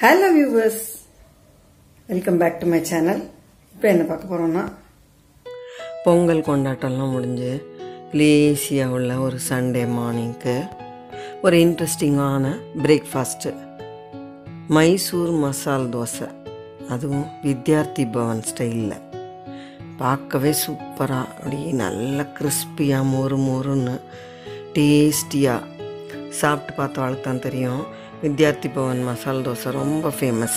hello viewers welcome back to my channel இப்போ என்ன பார்க்க போகிறோம்னா பொங்கல் கொண்டாட்டம்லாம் முடிஞ்சு லேசியாக உள்ள ஒரு சண்டே மார்னிங்க்கு ஒரு இன்ட்ரெஸ்டிங்கான பிரேக்ஃபாஸ்ட்டு மைசூர் மசால் தோசை அதுவும் வித்யார்த்தி பவன் ஸ்டைலில் பார்க்கவே சூப்பராக அப்படியே நல்ல கிறிஸ்பியாக மொறு மொறுன்னு டேஸ்டியாக சாப்பிட்டு பார்த்தவளுக்கு தான் தெரியும் வித்யார்த்தி பவன் மசால் தோசை ரொம்ப ஃபேமஸ்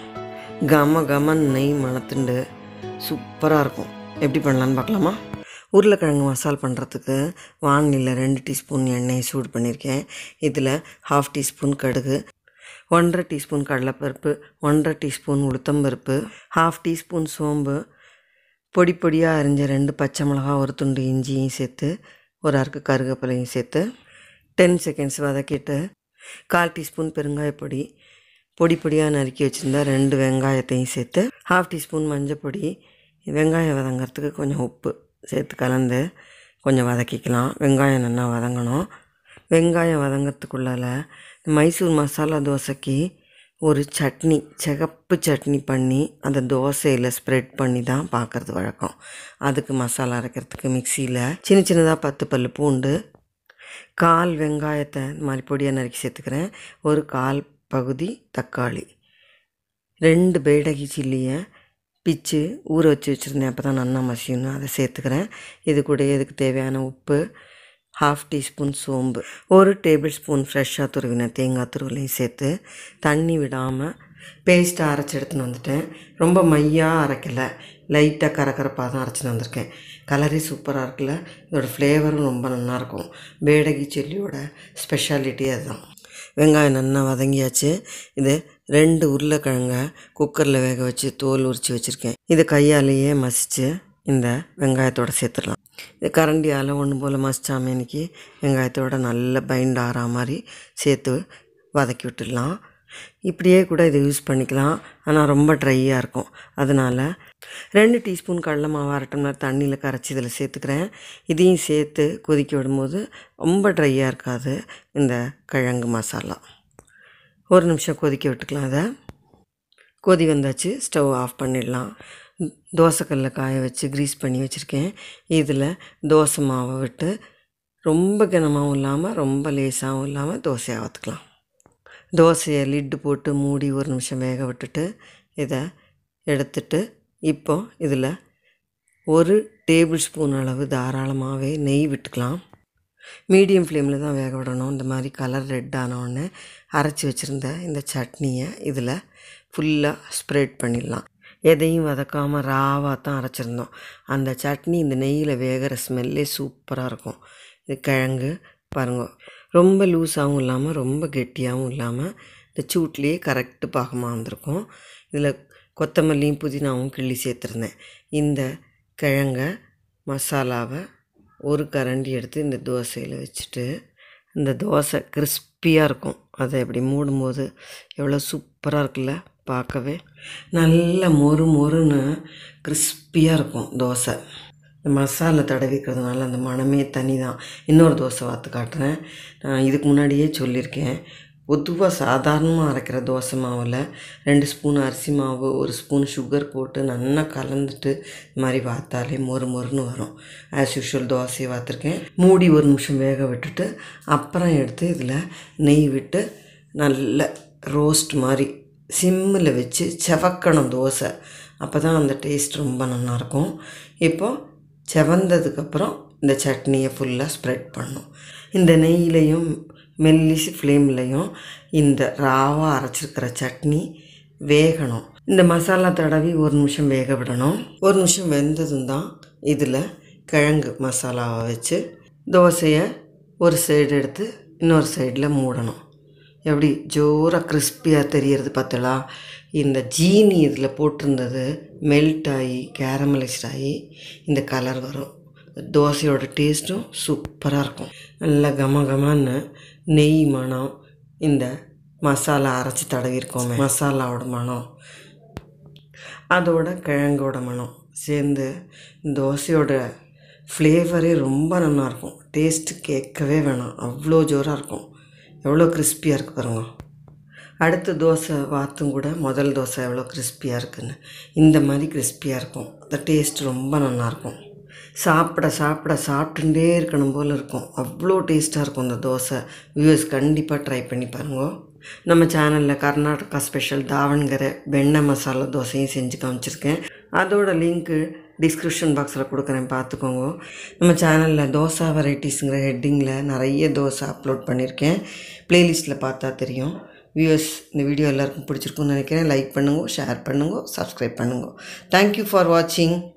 கம கமன் நெய் மணத்துண்டு சூப்பராக இருக்கும் எப்படி பண்ணலான்னு பார்க்கலாமா உருளைக்கிழங்கு மசால் பண்ணுறதுக்கு வானிலையில் ரெண்டு டீஸ்பூன் எண்ணெய் சூடு பண்ணியிருக்கேன் இதில் ஹாஃப் டீஸ்பூன் கடுகு ஒன்றரை டீஸ்பூன் கடலைப்பருப்பு ஒன்றரை டீஸ்பூன் உளுத்தம்பருப்பு ஹாஃப் டீஸ்பூன் சோம்பு பொடி பொடியாக அரிஞ்ச ரெண்டு பச்சை மிளகா ஒரு துண்டு இஞ்சியும் சேர்த்து ஒரு அறுக்கு கருவேப்பிலையும் சேர்த்து டென் செகண்ட்ஸ் வதக்கிட்டு கால் டீஸ்பூன் பெருங்காயப்பொடி பொடி பொடியாக நறுக்கி வச்சுருந்தா ரெண்டு வெங்காயத்தையும் சேர்த்து ஹாஃப் டீஸ்பூன் மஞ்சள் பொடி வெங்காயம் வதங்கிறதுக்கு கொஞ்சம் உப்பு சேர்த்து கலந்து கொஞ்சம் வதக்கிக்கலாம் வெங்காயம் நல்லா வதங்கணும் வெங்காயம் வதங்கிறதுக்குள்ளால மைசூர் மசாலா தோசைக்கு ஒரு சட்னி சிகப்பு சட்னி பண்ணி அந்த தோசையில் ஸ்ப்ரெட் பண்ணி தான் பார்க்குறது வழக்கம் அதுக்கு மசாலா அரைக்கிறதுக்கு மிக்சியில் சின்ன சின்னதாக பத்து பல் பூண்டு கால் வெங்காயத்தை இந்த மாதிரி பொடியாக நறுக்கி சேர்த்துக்கிறேன் ஒரு கால் பகுதி தக்காளி ரெண்டு பேடகி சில்லியை பிச்சு ஊற வச்சு வச்சுருந்தேன் அப்போ தான் நல்லா மசியணும் அதை சேர்த்துக்கிறேன் இது கூட இதுக்கு தேவையான உப்பு ஹாஃப் டீஸ்பூன் சோம்பு ஒரு டேபிள் ஸ்பூன் ஃப்ரெஷ்ஷாக துருவின தேங்காய் துருவலையும் சேர்த்து தண்ணி விடாமல் பேஸ்ட்டாக அரைச்சி எடுத்துன்னு வந்துட்டேன் ரொம்ப மையாக அரைக்கலை லைட்டாக கரகரப்பாக தான் அரைச்சின்னு வந்திருக்கேன் கலரே சூப்பராக இருக்குல்ல இதோட ஃப்ளேவரும் ரொம்ப நல்லாயிருக்கும் பேடகி செல்லியோட ஸ்பெஷாலிட்டி அதுதான் வெங்காயம் நல்லா வதங்கியாச்சு இது ரெண்டு உருளைக்கிழங்க குக்கரில் வேக வச்சு தோல் உரித்து வச்சுருக்கேன் இதை கையாலேயே மசித்து இந்த வெங்காயத்தோடு சேர்த்துடலாம் இது கரண்டியால் ஒன்று போல் மசிச்சாமல் இன்னைக்கு வெங்காயத்தோட நல்ல பைண்ட் ஆகிற மாதிரி சேர்த்து வதக்கி விட்டுடலாம் இப்படியே கூட இதை யூஸ் பண்ணிக்கலாம் ஆனால் ரொம்ப ட்ரையாக இருக்கும் அதனால் ரெண்டு டீஸ்பூன் கடலை மாவு அரை டம்ளர் தண்ணியில் கரைச்சி இதில் சேர்த்துக்கிறேன் இதையும் சேர்த்து கொதிக்க விடும்போது ரொம்ப ட்ரையாக இருக்காது இந்த கிழங்கு மசாலா ஒரு நிமிஷம் கொதிக்க விட்டுக்கலாம் அதை கொதி வந்தாச்சு ஸ்டவ் ஆஃப் பண்ணிடலாம் தோசைக்கல்ல காய வச்சு க்ரீஸ் பண்ணி வச்சுருக்கேன் இதில் தோசை மாவை விட்டு ரொம்ப கனமாகவும் இல்லாமல் ரொம்ப லேசாகவும் இல்லாமல் தோசையாக ஊற்றுக்கலாம் தோசையை லிட்டு போட்டு மூடி ஒரு நிமிஷம் வேக விட்டுட்டு இதை எடுத்துட்டு இப்போ இதில் ஒரு டேபிள் ஸ்பூன் அளவு தாராளமாகவே நெய் விட்டுக்கலாம் மீடியம் ஃப்ளேமில் தான் வேக விடணும் இந்த மாதிரி கலர் ரெட் ஆனவுடனே அரைச்சி வச்சுருந்த இந்த சட்னியை இதில் ஃபுல்லாக ஸ்ப்ரெட் பண்ணிடலாம் எதையும் வதக்காமல் ராவாக தான் அரைச்சிருந்தோம் அந்த சட்னி இந்த நெய்யில் வேகிற ஸ்மெல்லே சூப்பராக இருக்கும் இது கிழங்கு பாருங்க ரொம்ப லூஸாகவும் இல்லாமல் ரொம்ப கெட்டியாகவும் இல்லாமல் இந்த சூட்லேயே கரெக்டு பாகமாக வந்திருக்கும் இதில் கொத்தமல்லியும் புதினாவும் கிள்ளி சேர்த்துருந்தேன் இந்த கிழங்க மசாலாவை ஒரு கரண்டி எடுத்து இந்த தோசையில் வச்சுட்டு இந்த தோசை கிறிஸ்பியாக இருக்கும் அதை இப்படி மூடும்போது எவ்வளோ சூப்பராக இருக்குல்ல பார்க்கவே நல்ல மொறு மொறுன்னு கிறிஸ்பியாக இருக்கும் தோசை இந்த மசாலா தடவிக்கிறதுனால அந்த மனமே தனி தான் இன்னொரு தோசை வாத்து காட்டுறேன் நான் இதுக்கு முன்னாடியே சொல்லியிருக்கேன் பொதுவாக சாதாரணமாக அரைக்கிற தோசை மாவில் ரெண்டு ஸ்பூன் அரிசி மாவு ஒரு ஸ்பூன் சுகர் போட்டு நல்லா கலந்துட்டு இது மாதிரி வாத்தாலே மொறு மொறுன்னு வரும் ஆஸ் யூஷுவல் தோசையை வாத்துருக்கேன் மூடி ஒரு நிமிஷம் வேக விட்டுட்டு அப்புறம் எடுத்து இதில் நெய் விட்டு நல்ல ரோஸ்ட் மாதிரி சிம்மில் வச்சு செவக்கணும் தோசை அப்போ தான் அந்த டேஸ்ட் ரொம்ப நல்லாயிருக்கும் இப்போது செவந்ததுக்கப்புறம் இந்த சட்னியை ஃபுல்லாக ஸ்ப்ரெட் பண்ணும் இந்த நெய்யிலையும் மெல்லிசு ஃப்ளேம்லையும் இந்த ராவாக அரைச்சிருக்கிற சட்னி வேகணும் இந்த மசாலா தடவி ஒரு நிமிஷம் வேக விடணும் ஒரு நிமிஷம் வெந்ததும் தான் இதில் கிழங்கு மசாலாவை வச்சு தோசையை ஒரு சைடு எடுத்து இன்னொரு சைடில் மூடணும் எப்படி ஜோராக கிறிஸ்பியாக தெரியறது பார்த்தலா இந்த ஜீனி இதில் போட்டிருந்தது மெல்ட் ஆகி கேரமலைஸ்ட் ஆகி இந்த கலர் வரும் தோசையோட டேஸ்ட்டும் சூப்பராக இருக்கும் நல்லா கம கமன்னு நெய் மணம் இந்த மசாலா அரைச்சி தடவிருக்கோமே மசாலாவோட மணம் அதோட கிழங்கோட மணம் சேர்ந்து தோசையோட ஃப்ளேவரே ரொம்ப நல்லாயிருக்கும் டேஸ்ட்டு கேட்கவே வேணாம் அவ்வளோ ஜோராக இருக்கும் எவ்வளோ கிறிஸ்பியாக இருக்குது பாருங்க அடுத்த தோசை வாத்தும் கூட முதல் தோசை எவ்வளோ கிறிஸ்பியாக இருக்குன்னு இந்த மாதிரி கிறிஸ்பியாக இருக்கும் அந்த டேஸ்ட் ரொம்ப நல்லாயிருக்கும் சாப்பிட சாப்பிட சாப்பிட்டுட்டே இருக்கணும் போல் இருக்கும் அவ்வளோ டேஸ்ட்டாக இருக்கும் அந்த தோசை வியூவர்ஸ் கண்டிப்பாக ட்ரை பண்ணி பாருங்க நம்ம சேனலில் கர்நாடகா ஸ்பெஷல் தாவண்கரை வெண்ணெய் மசாலா தோசையும் செஞ்சு காமிச்சிருக்கேன் அதோட லிங்க்கு டிஸ்கிரிப்ஷன் பாக்ஸில் கொடுக்குறேன் பார்த்துக்கோங்க நம்ம சேனலில் தோசை வெரைட்டிஸுங்கிற ஹெட்டிங்கில் நிறைய தோசை அப்லோட் பண்ணியிருக்கேன் ப்ளேலிஸ்ட்டில் பார்த்தா தெரியும் வியூவர்ஸ் இந்த வீடியோ எல்லாருக்கும் பிடிச்சிருக்குன்னு நினைக்கிறேன் லைக் பண்ணுங்க ஷேர் பண்ணுங்க சப்ஸ்கிரைப் பண்ணுங்க தேங்க்யூ ஃபார் வாட்சிங்